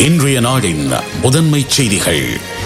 இன்றைய நாடின் முதன்மை செய்திகள்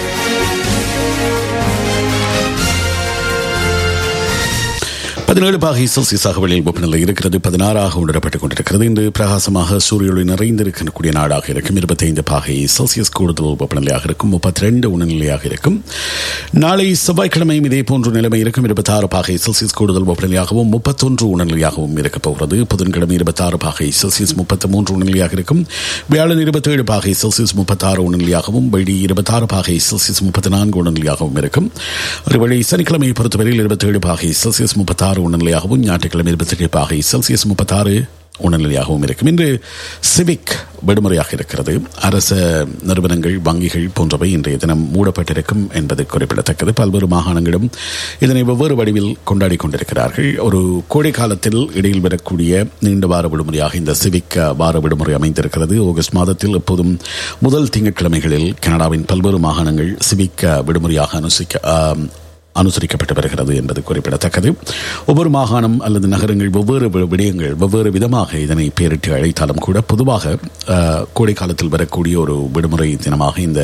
பதினேழு பாகை செல்சியஸாக வெளியில் வெப்பநிலை இருக்கிறது பதினாறாக உணரப்பட்டுக் கொண்டிருக்கிறது இன்று பிரகாசமாக சூரியொளி நிறைந்திருக்கக்கூடிய நாடாக இருக்கும் இருபத்தைந்து பாகை செல்சியஸ் கூடுதல் வெப்பநிலையாக இருக்கும் முப்பத்தி ரெண்டு உணர்நிலையாக இருக்கும் நாளை செவ்வாய்க்கிழமையும் இதே போன்ற நிலைமை இருக்கும் இருபத்தாறு பாகை செல்சியஸ் கூடுதல் வெப்பநிலையாகவும் முப்பத்தொன்று உணர்நிலையாகவும் இருக்கப் போகிறது புதன்கிழமை இருபத்தாறு பாகை செல்சியஸ் முப்பத்தி மூன்று உணர்நிலையாக இருக்கும் வியாழன் இருபத்தேழு பாகை செல்சியஸ் முப்பத்தாறு உணர்நிலையாகவும் வெள்ளி இருபத்தாறு பாகை செல்சியஸ் முப்பத்தி நான்கு உணர்நிலையாகவும் இருக்கும் ஒருவேளை சனிக்கிழமையை பொறுத்தவரையில் இருபத்தேழு பாகை செல்சியஸ் முப்பத்தாறு உணர்நிலையாகவும் ஞாயிற்றுக்கிழமை இருபத்தெட்டு பாகை செல்சியஸ் முப்பத்தாறு உணர்நிலையாகவும் இருக்கும் இன்று சிவிக் விடுமுறையாக இருக்கிறது அரச நிறுவனங்கள் வங்கிகள் போன்றவை இன்றைய தினம் மூடப்பட்டிருக்கும் என்பது குறிப்பிடத்தக்கது பல்வேறு மாகாணங்களும் இதனை வெவ்வேறு வடிவில் கொண்டாடி கொண்டிருக்கிறார்கள் ஒரு கோடை காலத்தில் இடையில் வரக்கூடிய நீண்ட வார விடுமுறையாக இந்த சிவிக் வார விடுமுறை அமைந்திருக்கிறது ஆகஸ்ட் மாதத்தில் எப்போதும் முதல் திங்கட்கிழமைகளில் கனடாவின் பல்வேறு மாகாணங்கள் சிவிக் விடுமுறையாக அனுசிக்க அனுசரிக்கப்பட்டு வருகிறது என்பது குறிப்பிடத்தக்கது ஒவ்வொரு மாகாணம் அல்லது நகரங்கள் வெவ்வேறு விடயங்கள் வெவ்வேறு விதமாக இதனை பேரிட்டு அழைத்தாலும் கூட பொதுவாக கோடை காலத்தில் வரக்கூடிய ஒரு விடுமுறை தினமாக இந்த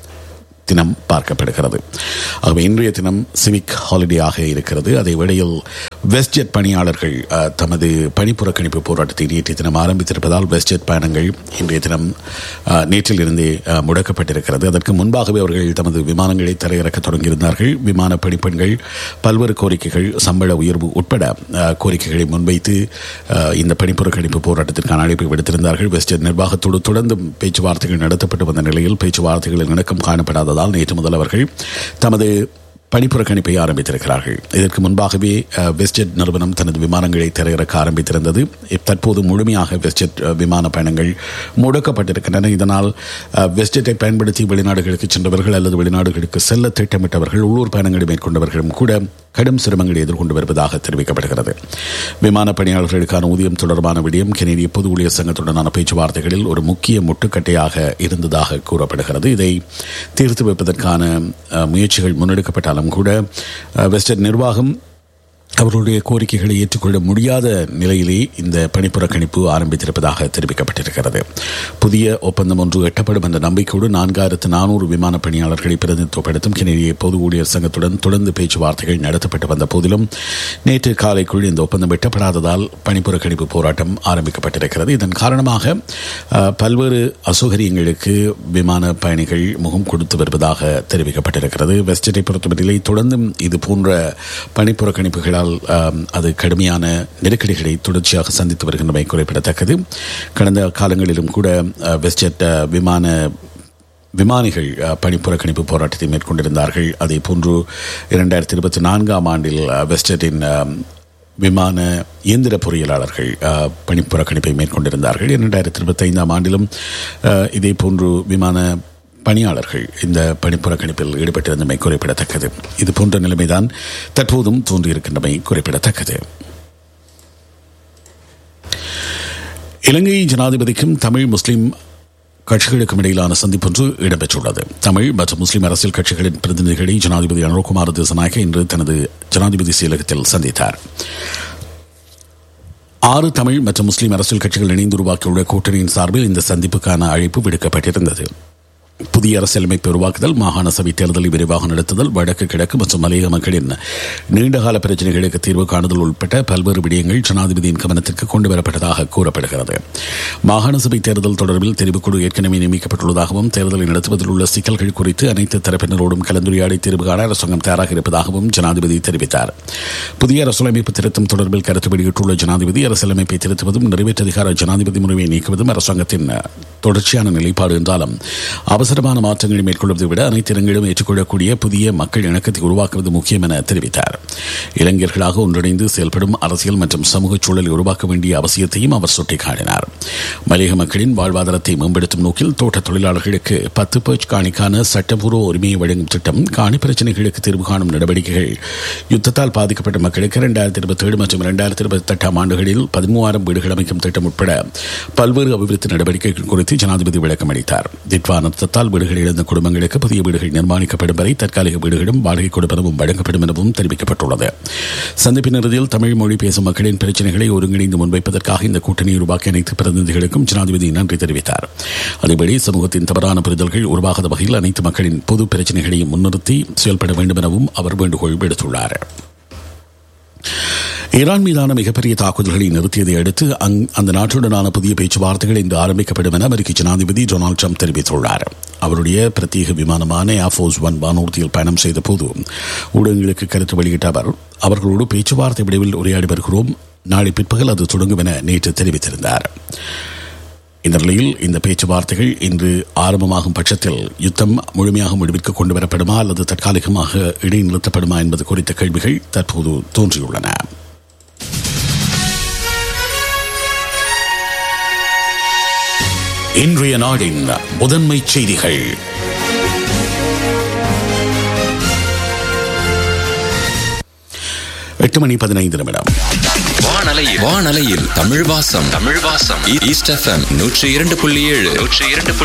தினம் பார்க்கப்படுகிறது ஆகவே இன்றைய தினம் சிவிக் ஹாலிடேயாக இருக்கிறது அதே வேளையில் வெஸ்ட்ஜெட் பணியாளர்கள் தமது பணி புறக்கணிப்பு போராட்டத்தை நேற்றைய தினம் ஆரம்பித்திருப்பதால் வெஸ்ட்ஜெட் பயணங்கள் இன்றைய தினம் நேற்றிலிருந்தே முடக்கப்பட்டிருக்கிறது அதற்கு முன்பாகவே அவர்கள் தமது விமானங்களை தரையிறக்க தொடங்கியிருந்தார்கள் விமான பணிப்பெண்கள் பல்வேறு கோரிக்கைகள் சம்பள உயர்வு உட்பட கோரிக்கைகளை முன்வைத்து இந்த பணி புறக்கணிப்பு போராட்டத்திற்கான அழைப்பை விடுத்திருந்தார்கள் வெஸ்ட்ஜெட் நிர்வாகத்தோடு தொடர்ந்தும் பேச்சுவார்த்தைகள் நடத்தப்பட்டு வந்த நிலையில் பேச்சுவார்த்தைகளில் இணக்கம் காணப்படாத இருந்ததால் நேற்று முதல் அவர்கள் தமது பணிப்புறக்கணிப்பை ஆரம்பித்திருக்கிறார்கள் இதற்கு முன்பாகவே வெஸ்ட்ஜெட் நிறுவனம் தனது விமானங்களை திரையிறக்க ஆரம்பித்திருந்தது தற்போது முழுமையாக வெஸ்ட்ஜெட் விமான பயணங்கள் முடக்கப்பட்டிருக்கின்றன இதனால் வெஸ்ட்ஜெட்டை பயன்படுத்தி வெளிநாடுகளுக்கு சென்றவர்கள் அல்லது வெளிநாடுகளுக்கு செல்ல திட்டமிட்டவர்கள் உள்ளூர் பயணங்களை மேற்கொண்டவர்களும் கூட கடும் சிரமங்களை எதிர்கொண்டு வருவதாக தெரிவிக்கப்படுகிறது விமான பணியாளர்களுக்கான ஊதியம் தொடர்பான விடயம் கெனடிய பொது ஊழியர் சங்கத்துடனான பேச்சுவார்த்தைகளில் ஒரு முக்கிய முட்டுக்கட்டையாக இருந்ததாக கூறப்படுகிறது இதை தீர்த்து வைப்பதற்கான முயற்சிகள் முன்னெடுக்கப்பட்டாலும் கூட வெஸ்டர்ன் நிர்வாகம் அவர்களுடைய கோரிக்கைகளை ஏற்றுக்கொள்ள முடியாத நிலையிலே இந்த பணிப்புறக்கணிப்பு ஆரம்பித்திருப்பதாக தெரிவிக்கப்பட்டிருக்கிறது புதிய ஒப்பந்தம் ஒன்று எட்டப்படும் என்ற நம்பிக்கையோடு நான்காயிரத்து நானூறு விமான பணியாளர்களை பிரதிநிதித்துவப்படுத்தும் கெனடிய பொது ஊழியர் சங்கத்துடன் தொடர்ந்து பேச்சுவார்த்தைகள் நடத்தப்பட்டு வந்த போதிலும் நேற்று காலைக்குள் இந்த ஒப்பந்தம் எட்டப்படாததால் பணிப்புறக்கணிப்பு போராட்டம் ஆரம்பிக்கப்பட்டிருக்கிறது இதன் காரணமாக பல்வேறு அசௌகரியங்களுக்கு விமான பயணிகள் முகம் கொடுத்து வருவதாக தெரிவிக்கப்பட்டிருக்கிறது வெஸ்டனை பொறுத்தவரையிலே தொடர்ந்தும் இது போன்ற பணிப்புறக்கணிப்புகளால் அது கடுமையான நெருக்கடிகளை தொடர்ச்சியாக சந்தித்து வருகின்றமை குறிப்பிடத்தக்கது கடந்த காலங்களிலும் கூட வெஸ்டெட் விமான விமானிகள் பணி புறக்கணிப்பு போராட்டத்தை மேற்கொண்டிருந்தார்கள் அதே போன்று இரண்டாயிரத்தி இருபத்தி நான்காம் ஆண்டில் வெஸ்டட்டின் விமான இயந்திர பொறியியலாளர்கள் பணி புறக்கணிப்பை மேற்கொண்டிருந்தார்கள் இரண்டாயிரத்தி இருபத்தி ஐந்தாம் ஆண்டிலும் இதே போன்று விமான பணியாளர்கள் இந்த பணிப்புறக்கணிப்பில் ஈடுபட்டிருந்தமை குறிப்பிடத்தக்கது இது போன்ற நிலைமைதான் தற்போதும் தோன்றியிருக்கின்றமை குறிப்பிடத்தக்கது இலங்கை ஜனாதிபதிக்கும் தமிழ் முஸ்லிம் கட்சிகளுக்கும் இடையிலான சந்திப்பொன்று இடம்பெற்றுள்ளது தமிழ் மற்றும் முஸ்லிம் அரசியல் கட்சிகளின் பிரதிநிதிகளை ஜனாதிபதி அனுகுமார் திசநாயக்க இன்று தனது ஜனாதிபதி செயலகத்தில் சந்தித்தார் ஆறு தமிழ் மற்றும் முஸ்லிம் அரசியல் கட்சிகள் இணைந்து உருவாக்கியுள்ள கூட்டணியின் சார்பில் இந்த சந்திப்புக்கான அழைப்பு விடுக்கப்பட்டிருந்தது புதிய அரசியலமைப்பு உருவாக்குதல் மாகாண சபை தேர்தலை விரைவாக நடத்துதல் வடக்கு கிழக்கு மற்றும் மலையக மக்களின் நீண்டகால பிரச்சினைகளுக்கு தீர்வு காணுதல் உட்பட்ட பல்வேறு விடயங்கள் ஜனாதிபதியின் கவனத்திற்கு கொண்டு வரப்பட்டதாக கூறப்படுகிறது மாகாண சபை தேர்தல் தொடர்பில் தெரிவுக்குழு ஏற்கனவே நியமிக்கப்பட்டுள்ளதாகவும் தேர்தலை நடத்துவதில் உள்ள சிக்கல்கள் குறித்து அனைத்து தரப்பினரோடும் கலந்துரையாடி தீர்வு காண அரசாங்கம் தயாராக இருப்பதாகவும் ஜனாதிபதி தெரிவித்தார் புதிய அரசியலமைப்பு திருத்தம் தொடர்பில் கருத்து வெளியிட்டுள்ள ஜனாதிபதி அரசியலமைப்பை திருத்துவதும் நிறைவேற்று அதிகார ஜனாதிபதி முறையை நீக்குவதும் அரசாங்கத்தின் தொடர்ச்சியான நிலைப்பாடு என்றாலும் அவசரமான மாற்றங்களை மேற்கொள்வதை விட அனைத்து இடங்களிலும் ஏற்றுக்கொள்ளக்கூடிய புதிய மக்கள் இணக்கத்தை உருவாக்குவது முக்கியம் என தெரிவித்தார் இளைஞர்களாக ஒன்றிணைந்து செயல்படும் அரசியல் மற்றும் சமூக சூழலை உருவாக்க வேண்டிய அவசியத்தையும் அவர் சுட்டிக்காட்டினார் மலையக மக்களின் வாழ்வாதாரத்தை மேம்படுத்தும் நோக்கில் தோட்ட தொழிலாளர்களுக்கு பத்து பேர்ச் காணிக்கான சட்டப்பூர்வ உரிமையை வழங்கும் திட்டம் காணி பிரச்சினைகளுக்கு தீர்வு காணும் நடவடிக்கைகள் யுத்தத்தால் பாதிக்கப்பட்ட மக்களுக்கு இரண்டாயிரத்தி இருபத்தி ஏழு மற்றும் இரண்டாயிரத்தி இருபத்தி எட்டாம் ஆண்டுகளில் பதிமூவாயிரம் வீடுகள் அமைக்கும் திட்டம் உட்பட பல்வேறு அபிவிருத்தி நடவடிக்கைகள் குறித்து குறித்து ஜனாதிபதி விளக்கம் அளித்தார் திட்வா அனர்த்தத்தால் வீடுகள் இழந்த குடும்பங்களுக்கு புதிய வீடுகள் நிர்மாணிக்கப்படும் வரை தற்காலிக வீடுகளும் வாடகை கொடுப்பனவும் வழங்கப்படும் எனவும் தெரிவிக்கப்பட்டுள்ளது சந்திப்பின் இறுதியில் தமிழ் மொழி பேசும் மக்களின் பிரச்சினைகளை ஒருங்கிணைந்து முன்வைப்பதற்காக இந்த கூட்டணியை உருவாக்கிய அனைத்து பிரதிநிதிகளுக்கும் ஜனாதிபதி நன்றி தெரிவித்தார் அதேபடி சமூகத்தின் தவறான புரிதல்கள் உருவாகாத வகையில் அனைத்து மக்களின் பொது பிரச்சினைகளையும் முன்னிறுத்தி செயல்பட வேண்டும் எனவும் அவர் வேண்டுகோள் விடுத்துள்ளார் ஈரான் மீதான மிகப்பெரிய தாக்குதல்களை நிறுத்தியதை அடுத்து அந்த நாட்டுடனான புதிய பேச்சுவார்த்தைகள் இன்று ஆரம்பிக்கப்படும் என அமெரிக்க ஜனாதிபதி டொனால்டு ட்ரம்ப் தெரிவித்துள்ளார் அவருடைய பிரத்யேக விமானமான ஏர்ஃபோர்ஸ் ஒன் வானூர்தியில் பயணம் செய்த போது ஊடகங்களுக்கு கருத்து வெளியிட்ட அவர் அவர்களோடு பேச்சுவார்த்தை விடைவில் உரையாடி வருகிறோம் நாளை பிற்பகல் அது தொடங்கும் என நேற்று தெரிவித்திருந்தார் இந்த நிலையில் இந்த பேச்சுவார்த்தைகள் இன்று ஆரம்பமாகும் பட்சத்தில் யுத்தம் முழுமையாக முடிவிற்கு கொண்டு வரப்படுமா அல்லது தற்காலிகமாக இடைநிறுத்தப்படுமா என்பது குறித்த கேள்விகள் தற்போது தோன்றியுள்ளன இன்றைய நாடின் முதன்மை செய்திகள் எட்டு மணி பதினைந்து நிமிடம் வானலையில் வானலையில் தமிழ் வாசம் தமிழ் வாசம் ஈஸ்ட் எஃப்எம் நூற்றி இரண்டு புள்ளி ஏழு நூற்றி இரண்டு